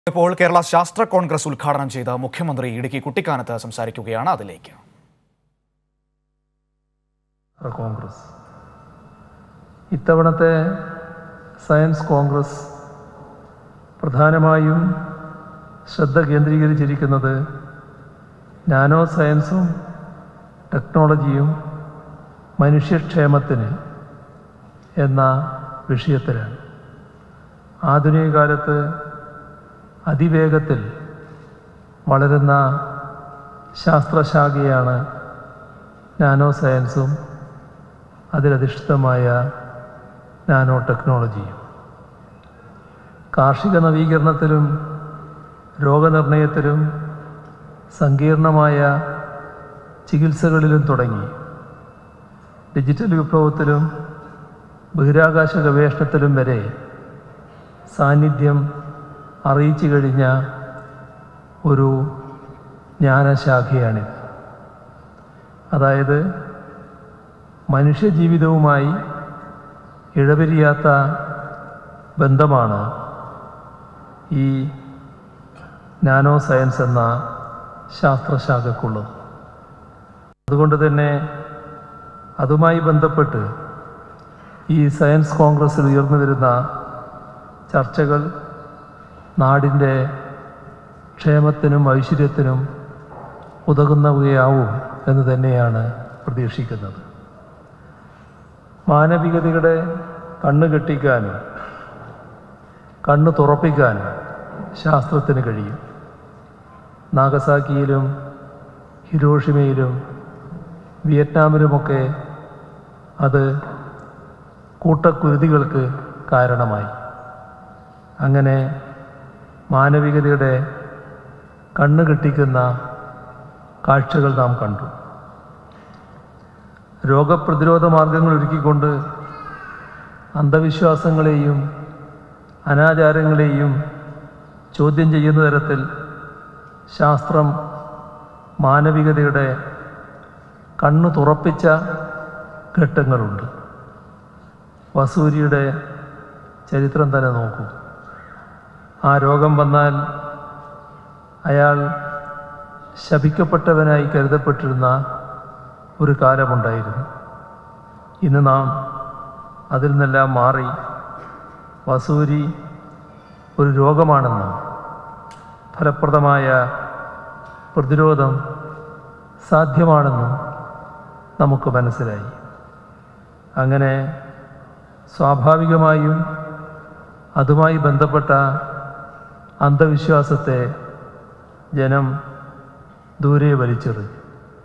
ഇപ്പോൾ കേരള ശാസ്ത്ര കോൺഗ്രസ് ഉദ്ഘാടനം ചെയ്ത മുഖ്യമന്ത്രി ഇടുക്കി കുട്ടിക്കാനത്ത് സംസാരിക്കുകയാണ് അതിലേക്ക് കോൺഗ്രസ് ഇത്തവണത്തെ സയൻസ് കോൺഗ്രസ് പ്രധാനമായും ശ്രദ്ധ കേന്ദ്രീകരിച്ചിരിക്കുന്നത് നാനോ സയൻസും ടെക്നോളജിയും മനുഷ്യക്ഷേമത്തിന് എന്ന വിഷയത്തിലാണ് ആധുനിക കാലത്ത് അതിവേഗത്തിൽ വളരുന്ന ശാസ്ത്രശാഖയാണ് നാനോ സയൻസും അതിലധിഷ്ഠിതമായ നാനോ ടെക്നോളജിയും കാർഷിക നവീകരണത്തിലും രോഗനിർണയത്തിലും സങ്കീർണമായ ചികിത്സകളിലും തുടങ്ങി ഡിജിറ്റൽ വിപ്ലവത്തിലും ബഹിരാകാശ ഗവേഷണത്തിലും വരെ സാന്നിധ്യം അറിയിച്ചു കഴിഞ്ഞ ഒരു ജ്ഞാനശാഖയാണിത് അതായത് മനുഷ്യജീവിതവുമായി ഇഴപിരിയാത്ത ബന്ധമാണ് ഈ നാനോ സയൻസ് എന്ന ശാസ്ത്രശാഖക്കുള്ളത് അതുകൊണ്ട് തന്നെ അതുമായി ബന്ധപ്പെട്ട് ഈ സയൻസ് കോൺഗ്രസ്സിൽ ഉയർന്നു വരുന്ന ചർച്ചകൾ നാടിൻ്റെ ക്ഷേമത്തിനും ഐശ്വര്യത്തിനും ഉതകുന്നവയാവും എന്ന് തന്നെയാണ് പ്രതീക്ഷിക്കുന്നത് മാനവികതയുടെ കണ്ണ് കെട്ടിക്കാനും കണ്ണ് തുറപ്പിക്കാനും ശാസ്ത്രത്തിന് കഴിയും നാഗസാക്കിയിലും ഹിരോഷിമയിലും വിയറ്റ്നാമിലുമൊക്കെ അത് കൂട്ടക്കുരുതികൾക്ക് കാരണമായി അങ്ങനെ മാനവികതയുടെ കണ്ണ് കെട്ടിക്കുന്ന കാഴ്ചകൾ നാം കണ്ടു രോഗപ്രതിരോധ മാർഗങ്ങൾ ഒരുക്കിക്കൊണ്ട് അന്ധവിശ്വാസങ്ങളെയും അനാചാരങ്ങളെയും ചോദ്യം ചെയ്യുന്ന തരത്തിൽ ശാസ്ത്രം മാനവികതയുടെ കണ്ണു തുറപ്പിച്ച ഘട്ടങ്ങളുണ്ട് വസൂരിയുടെ ചരിത്രം തന്നെ നോക്കൂ ആ രോഗം വന്നാൽ അയാൾ ശപിക്കപ്പെട്ടവനായി കരുതപ്പെട്ടിരുന്ന ഒരു കാലമുണ്ടായിരുന്നു ഇന്ന് നാം അതിൽ നിന്നെല്ലാം മാറി വസൂരി ഒരു രോഗമാണെന്നും ഫലപ്രദമായ പ്രതിരോധം സാധ്യമാണെന്നും നമുക്ക് മനസ്സിലായി അങ്ങനെ സ്വാഭാവികമായും അതുമായി ബന്ധപ്പെട്ട അന്ധവിശ്വാസത്തെ ജനം ദൂരെ വലിച്ചെറിഞ്ഞു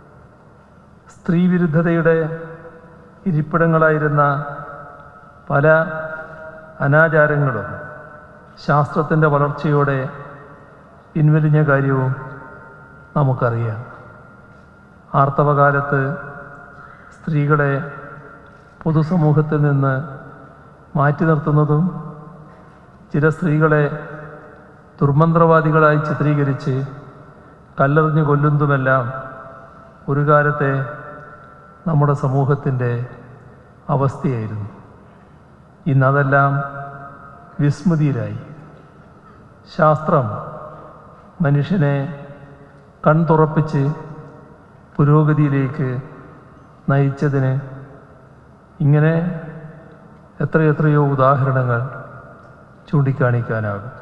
സ്ത്രീവിരുദ്ധതയുടെ ഇരിപ്പിടങ്ങളായിരുന്ന പല അനാചാരങ്ങളും ശാസ്ത്രത്തിൻ്റെ വളർച്ചയോടെ പിൻവലിഞ്ഞ കാര്യവും നമുക്കറിയാം ആർത്തവകാലത്ത് സ്ത്രീകളെ പൊതുസമൂഹത്തിൽ നിന്ന് മാറ്റി നിർത്തുന്നതും ചില സ്ത്രീകളെ ദുർമന്ത്രവാദികളായി ചിത്രീകരിച്ച് കല്ലെറിഞ്ഞ് കൊല്ലുന്നതുമെല്ലാം ഒരു കാലത്തെ നമ്മുടെ സമൂഹത്തിൻ്റെ അവസ്ഥയായിരുന്നു ഇന്നതെല്ലാം വിസ്മൃതിയിലായി ശാസ്ത്രം മനുഷ്യനെ കൺതുറപ്പിച്ച് പുരോഗതിയിലേക്ക് നയിച്ചതിന് ഇങ്ങനെ എത്രയെത്രയോ ഉദാഹരണങ്ങൾ ചൂണ്ടിക്കാണിക്കാനാകും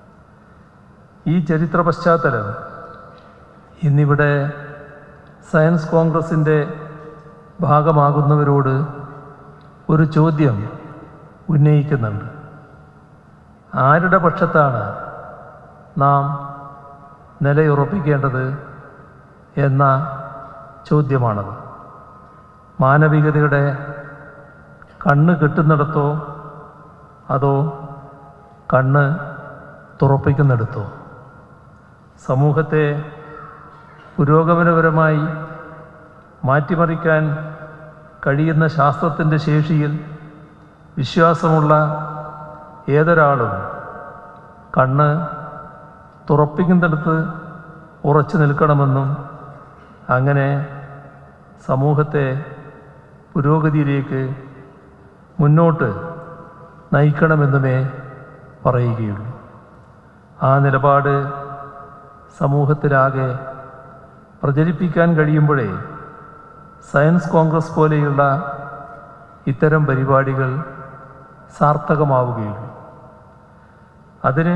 ഈ ചരിത്ര പശ്ചാത്തലം ഇന്നിവിടെ സയൻസ് കോൺഗ്രസിൻ്റെ ഭാഗമാകുന്നവരോട് ഒരു ചോദ്യം ഉന്നയിക്കുന്നുണ്ട് ആരുടെ പക്ഷത്താണ് നാം നിലയുറപ്പിക്കേണ്ടത് എന്ന ചോദ്യമാണത് മാനവികതയുടെ കണ്ണ് കെട്ടുന്നിടത്തോ അതോ കണ്ണ് തുറപ്പിക്കുന്നിടത്തോ സമൂഹത്തെ പുരോഗമനപരമായി മാറ്റിമറിക്കാൻ കഴിയുന്ന ശാസ്ത്രത്തിൻ്റെ ശേഷിയിൽ വിശ്വാസമുള്ള ഏതൊരാളും കണ്ണ് തുറപ്പിക്കുന്നിടത്ത് ഉറച്ചു നിൽക്കണമെന്നും അങ്ങനെ സമൂഹത്തെ പുരോഗതിയിലേക്ക് മുന്നോട്ട് നയിക്കണമെന്നുമേ പറയുകയുള്ളൂ ആ നിലപാട് സമൂഹത്തിലാകെ പ്രചരിപ്പിക്കാൻ കഴിയുമ്പോഴേ സയൻസ് കോൺഗ്രസ് പോലെയുള്ള ഇത്തരം പരിപാടികൾ സാർത്ഥകമാവുകയുള്ളൂ അതിന്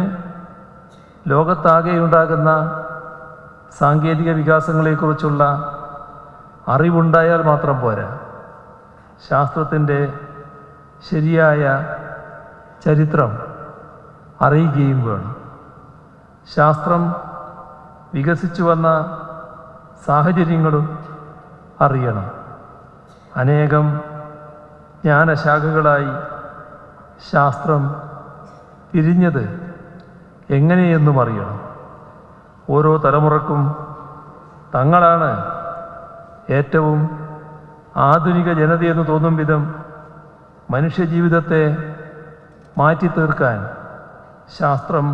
ലോകത്താകെയുണ്ടാകുന്ന സാങ്കേതിക വികാസങ്ങളെക്കുറിച്ചുള്ള അറിവുണ്ടായാൽ മാത്രം പോരാ ശാസ്ത്രത്തിൻ്റെ ശരിയായ ചരിത്രം അറിയുകയും വേണം ശാസ്ത്രം വികസിച്ചു വന്ന സാഹചര്യങ്ങളും അറിയണം അനേകം ജ്ഞാനശാഖകളായി ശാസ്ത്രം പിരിഞ്ഞത് എങ്ങനെയെന്നും അറിയണം ഓരോ തലമുറക്കും തങ്ങളാണ് ഏറ്റവും ആധുനിക ജനതയെന്ന് തോന്നും വിധം മനുഷ്യജീവിതത്തെ മാറ്റി തീർക്കാൻ ശാസ്ത്രം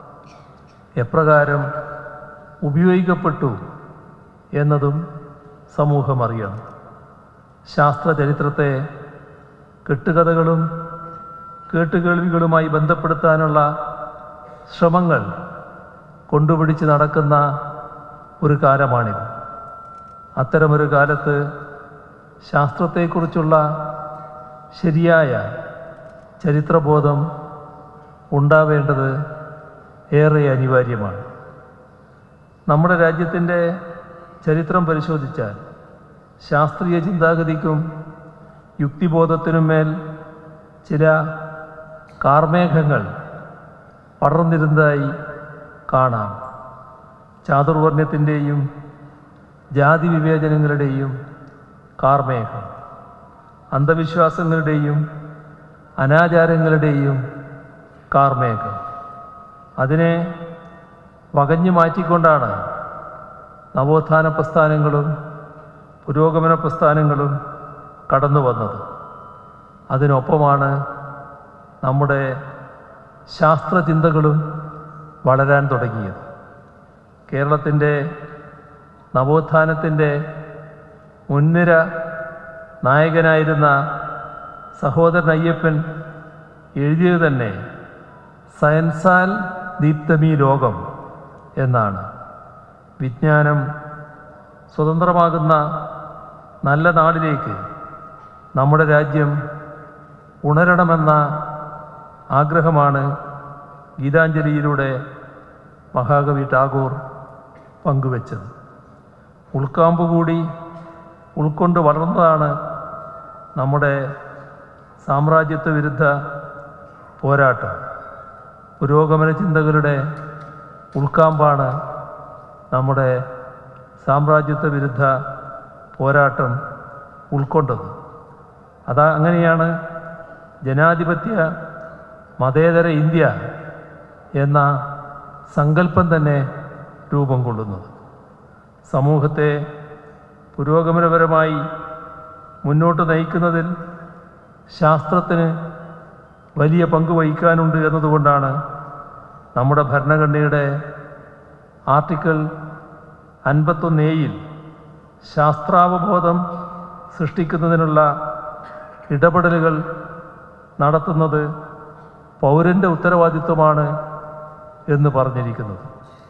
എപ്രകാരം ഉപയോഗിക്കപ്പെട്ടു എന്നതും സമൂഹം അറിയണം ശാസ്ത്ര ചരിത്രത്തെ കെട്ടുകഥകളും കേട്ടുകേൾവികളുമായി ബന്ധപ്പെടുത്താനുള്ള ശ്രമങ്ങൾ കൊണ്ടുപിടിച്ച് നടക്കുന്ന ഒരു കാലമാണിത് അത്തരമൊരു കാലത്ത് ശാസ്ത്രത്തെക്കുറിച്ചുള്ള ശരിയായ ചരിത്രബോധം ഉണ്ടാവേണ്ടത് ഏറെ അനിവാര്യമാണ് നമ്മുടെ രാജ്യത്തിൻ്റെ ചരിത്രം പരിശോധിച്ചാൽ ശാസ്ത്രീയ ചിന്താഗതിക്കും യുക്തിബോധത്തിനും മേൽ ചില കാർമേഘങ്ങൾ പടർന്നിരുന്നതായി കാണാം ചാതുർവർണ്ണത്തിൻ്റെയും ജാതി വിവേചനങ്ങളുടെയും കാർമേഘം അന്ധവിശ്വാസങ്ങളുടെയും അനാചാരങ്ങളുടെയും കാർമേഘം അതിനെ വകഞ്ഞു മാറ്റിക്കൊണ്ടാണ് നവോത്ഥാന പ്രസ്ഥാനങ്ങളും പുരോഗമന പ്രസ്ഥാനങ്ങളും കടന്നു വന്നത് അതിനൊപ്പമാണ് നമ്മുടെ ശാസ്ത്രചിന്തകളും വളരാൻ തുടങ്ങിയത് കേരളത്തിൻ്റെ നവോത്ഥാനത്തിൻ്റെ മുൻനിര നായകനായിരുന്ന സഹോദരൻ അയ്യപ്പൻ എഴുതിയത് തന്നെ സയൻസാൽ ദീപ്തമീ ലോകം എന്നാണ് വിജ്ഞാനം സ്വതന്ത്രമാകുന്ന നല്ല നാടിലേക്ക് നമ്മുടെ രാജ്യം ഉണരണമെന്ന ആഗ്രഹമാണ് ഗീതാഞ്ജലിയിലൂടെ മഹാകവി ടാഗോർ പങ്കുവച്ചത് ഉൾക്കാമ്പ് കൂടി ഉൾക്കൊണ്ട് വളർന്നതാണ് നമ്മുടെ സാമ്രാജ്യത്വ വിരുദ്ധ പോരാട്ടം പുരോഗമന ചിന്തകളുടെ ഉൾക്കാമ്പാണ് നമ്മുടെ സാമ്രാജ്യത്വ വിരുദ്ധ പോരാട്ടം ഉൾക്കൊണ്ടത് അതാ അങ്ങനെയാണ് ജനാധിപത്യ മതേതര ഇന്ത്യ എന്ന സങ്കല്പം തന്നെ രൂപം കൊള്ളുന്നത് സമൂഹത്തെ പുരോഗമനപരമായി മുന്നോട്ട് നയിക്കുന്നതിൽ ശാസ്ത്രത്തിന് വലിയ പങ്ക് വഹിക്കാനുണ്ട് എന്നതുകൊണ്ടാണ് നമ്മുടെ ഭരണഘടനയുടെ ആർട്ടിക്കിൾ അൻപത്തൊന്ന് എയിൽ ശാസ്ത്രാവബോധം സൃഷ്ടിക്കുന്നതിനുള്ള ഇടപെടലുകൾ നടത്തുന്നത് പൗരൻ്റെ ഉത്തരവാദിത്വമാണ് എന്ന് പറഞ്ഞിരിക്കുന്നത്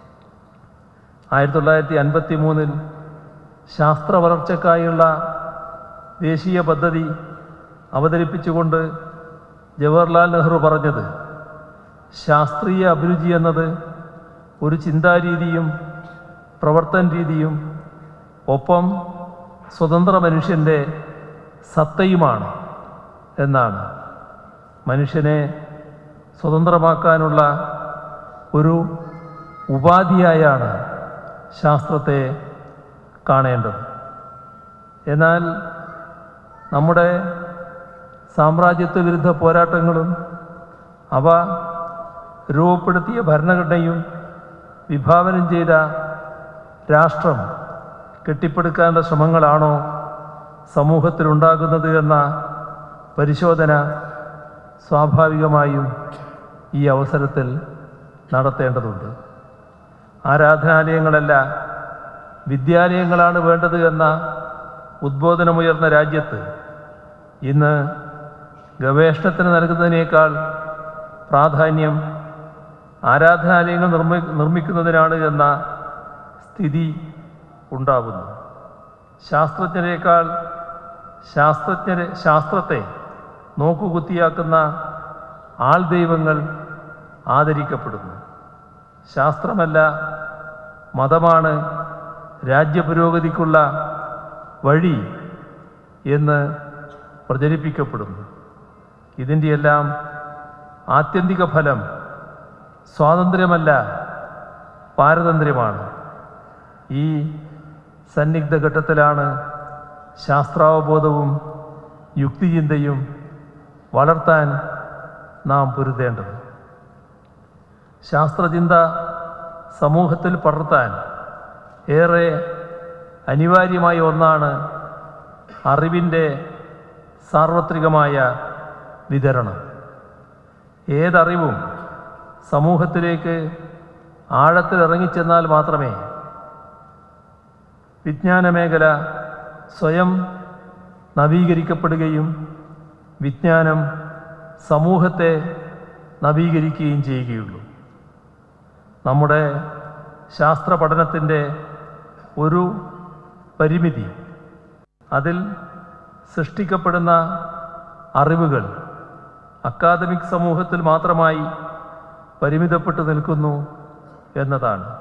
ആയിരത്തി തൊള്ളായിരത്തി അൻപത്തി മൂന്നിൽ ശാസ്ത്ര വളർച്ചയ്ക്കായുള്ള ദേശീയ പദ്ധതി അവതരിപ്പിച്ചുകൊണ്ട് ജവഹർലാൽ നെഹ്റു പറഞ്ഞത് ശാസ്ത്രീയ അഭിരുചി എന്നത് ഒരു ചിന്താരീതിയും പ്രവർത്തന രീതിയും ഒപ്പം സ്വതന്ത്ര മനുഷ്യൻ്റെ സത്തയുമാണ് എന്നാണ് മനുഷ്യനെ സ്വതന്ത്രമാക്കാനുള്ള ഒരു ഉപാധിയായാണ് ശാസ്ത്രത്തെ കാണേണ്ടത് എന്നാൽ നമ്മുടെ സാമ്രാജ്യത്വ വിരുദ്ധ പോരാട്ടങ്ങളും അവ രൂപപ്പെടുത്തിയ ഭരണഘടനയും വിഭാവനം ചെയ്ത രാഷ്ട്രം കെട്ടിപ്പടുക്കാനുള്ള ശ്രമങ്ങളാണോ സമൂഹത്തിലുണ്ടാകുന്നത് എന്ന പരിശോധന സ്വാഭാവികമായും ഈ അവസരത്തിൽ നടത്തേണ്ടതുണ്ട് ആരാധനാലയങ്ങളല്ല വിദ്യാലയങ്ങളാണ് വേണ്ടത് എന്ന ഉദ്ബോധനമുയർന്ന രാജ്യത്ത് ഇന്ന് ഗവേഷണത്തിന് നൽകുന്നതിനേക്കാൾ പ്രാധാന്യം ആരാധനാലയങ്ങൾ നിർമ്മി നിർമ്മിക്കുന്നതിനാണ് എന്ന സ്ഥിതി ഉണ്ടാകുന്നു ശാസ്ത്രജ്ഞരെക്കാൾ ശാസ്ത്രജ്ഞരെ ശാസ്ത്രത്തെ നോക്കുകുത്തിയാക്കുന്ന ആൾ ദൈവങ്ങൾ ആദരിക്കപ്പെടുന്നു ശാസ്ത്രമല്ല മതമാണ് രാജ്യപുരോഗതിക്കുള്ള വഴി എന്ന് പ്രചരിപ്പിക്കപ്പെടുന്നു ഇതിൻ്റെയെല്ലാം ആത്യന്തിക ഫലം സ്വാതന്ത്ര്യമല്ല പാരതന്ത്ര്യമാണ് ഈ സന്നിഗ്ധ ഘട്ടത്തിലാണ് ശാസ്ത്രാവബോധവും യുക്തിചിന്തയും വളർത്താൻ നാം പൊരുതേണ്ടത് ശാസ്ത്രചിന്ത സമൂഹത്തിൽ പടർത്താൻ ഏറെ അനിവാര്യമായ ഒന്നാണ് അറിവിൻ്റെ സാർവത്രികമായ വിതരണം ഏതറിവും സമൂഹത്തിലേക്ക് ആഴത്തിൽ ഇറങ്ങിച്ചെന്നാൽ മാത്രമേ വിജ്ഞാന മേഖല സ്വയം നവീകരിക്കപ്പെടുകയും വിജ്ഞാനം സമൂഹത്തെ നവീകരിക്കുകയും ചെയ്യുകയുള്ളൂ നമ്മുടെ ശാസ്ത്ര പഠനത്തിൻ്റെ ഒരു പരിമിതി അതിൽ സൃഷ്ടിക്കപ്പെടുന്ന അറിവുകൾ അക്കാദമിക് സമൂഹത്തിൽ മാത്രമായി പരിമിതപ്പെട്ടു നിൽക്കുന്നു എന്നതാണ്